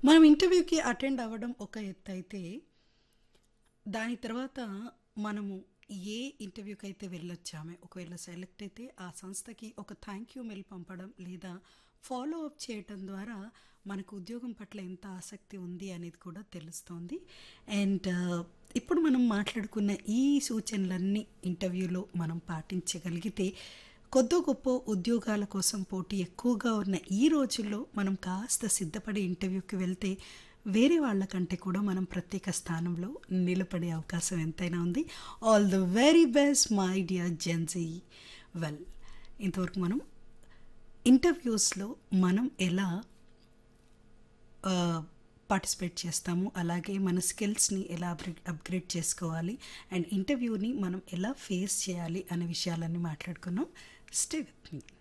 మనం ఇంటర్వ్యూకి అటెండ్ అవ్వడం ఒక ఎత్తు అయితే దాని తర్వాత మనము ఏ ఇంటర్వ్యూకి అయితే వెళ్ళొచ్చామే ఒకవేళ సెలెక్ట్ అయితే ఆ సంస్థకి ఒక థ్యాంక్ యూ మెయిల్ పంపడం లేదా ఫాలో అప్ చేయటం ద్వారా మనకు ఉద్యోగం పట్ల ఎంత ఆసక్తి ఉంది అనేది కూడా తెలుస్తుంది అండ్ ఇప్పుడు మనం మాట్లాడుకున్న ఈ సూచనలన్నీ ఇంటర్వ్యూలో మనం పాటించగలిగితే కొద్దో గొప్ప ఉద్యోగాల కోసం పోటీ ఎక్కువగా ఉన్న ఈ రోజుల్లో మనం కాస్త సిద్ధపడి ఇంటర్వ్యూకి వెళ్తే వేరే వాళ్ళకంటే కూడా మనం ప్రత్యేక స్థానంలో నిలబడే అవకాశం ఎంతైనా ఉంది all the very best my dear Gen Z well ఇంతవరకు మనం ఇంటర్వ్యూస్లో మనం ఎలా పార్టిసిపేట్ చేస్తాము అలాగే మన స్కిల్స్ని ఎలా అప్గ్రేడ్ అప్గ్రేడ్ చేసుకోవాలి అండ్ ఇంటర్వ్యూని మనం ఎలా ఫేస్ చేయాలి అనే విషయాలన్నీ మాట్లాడుకున్నాం స్టే విత్ మీ